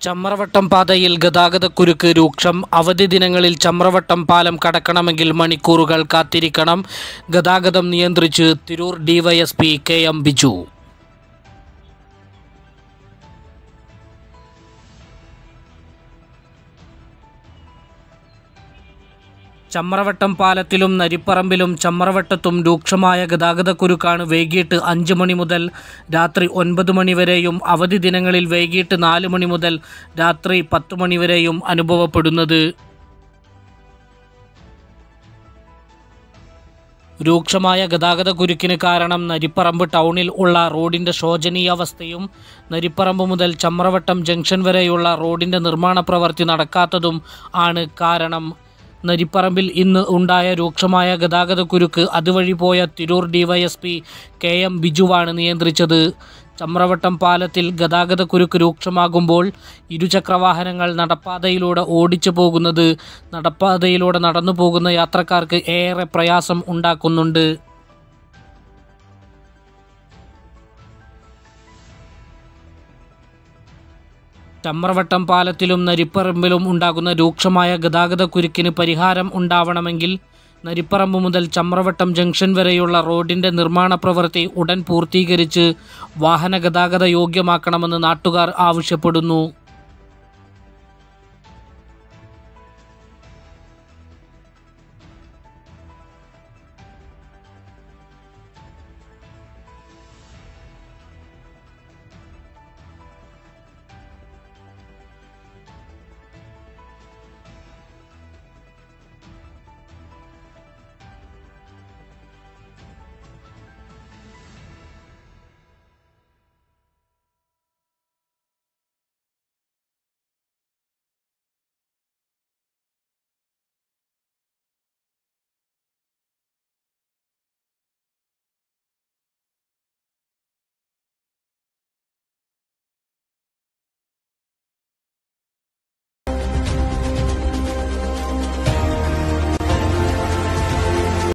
ചമ്രവട്ടം പാതയിൽ ഗതാഗതക്കുരുക്ക് രൂക്ഷം അവധി ദിനങ്ങളിൽ ചമ്രവട്ടം പാലം കടക്കണമെങ്കിൽ മണിക്കൂറുകൾ കാത്തിരിക്കണം ഗതാഗതം നിയന്ത്രിച്ച് Tirur DYSP K M Biju Chamravattam പാലത്തിലും നരിപ്പറമ്പിലും ചമ്രവട്ടത്തും രൂക്ഷമായ ഗതാഗതക്കുരുക്കാണ് വൈകിട്ട് അഞ്ച് മണി മുതൽ രാത്രി ഒൻപത് മണി വരെയും അവധി ദിനങ്ങളിൽ വൈകിട്ട് നാല് മണി മുതൽ രാത്രി പത്ത് മണി വരെയും അനുഭവപ്പെടുന്നത് രൂക്ഷമായ ഗതാഗതക്കുരുക്കിന് കാരണം നരിപ്പറമ്പ് ടൗണിൽ ഉള്ള റോഡിൻ്റെ ശോചനീയാവസ്ഥയും നരിപ്പറമ്പ് മുതൽ ചമ്രവട്ടം ജംഗ്ഷൻ വരെയുള്ള റോഡിൻ്റെ നിർമ്മാണ പ്രവൃത്തി നടക്കാത്തതും ആണ് കാരണം നരിപ്പറമ്പിൽ ഇന്ന് ഉണ്ടായ രൂക്ഷമായ ഗതാഗതക്കുരുക്ക് അതുവഴി പോയ തിരൂർ ഡിവൈഎസ്പി കെ എം ബിജുവാണ് നിയന്ത്രിച്ചത് ചമ്രവട്ടം പാലത്തിൽ ഗതാഗതക്കുരുക്ക് രൂക്ഷമാകുമ്പോൾ ഇരുചക്രവാഹനങ്ങൾ നടപ്പാതയിലൂടെ ഓടിച്ചു പോകുന്നത് നടപ്പാതയിലൂടെ നടന്നു പോകുന്ന യാത്രക്കാർക്ക് ഏറെ പ്രയാസം ഉണ്ടാക്കുന്നുണ്ട് ചമ്രവട്ടം പാലത്തിലും നരിപ്പറമ്പിലും ഉണ്ടാകുന്ന രൂക്ഷമായ ഗതാഗതക്കുരുക്കിന് പരിഹാരം ഉണ്ടാവണമെങ്കിൽ നരിപ്പറമ്പ് മുതൽ ചമ്രവട്ടം ജംഗ്ഷൻ വരെയുള്ള റോഡിൻ്റെ നിർമ്മാണ പ്രവൃത്തി ഉടൻ പൂർത്തീകരിച്ച് വാഹന ഗതാഗത യോഗ്യമാക്കണമെന്ന് നാട്ടുകാർ ആവശ്യപ്പെടുന്നു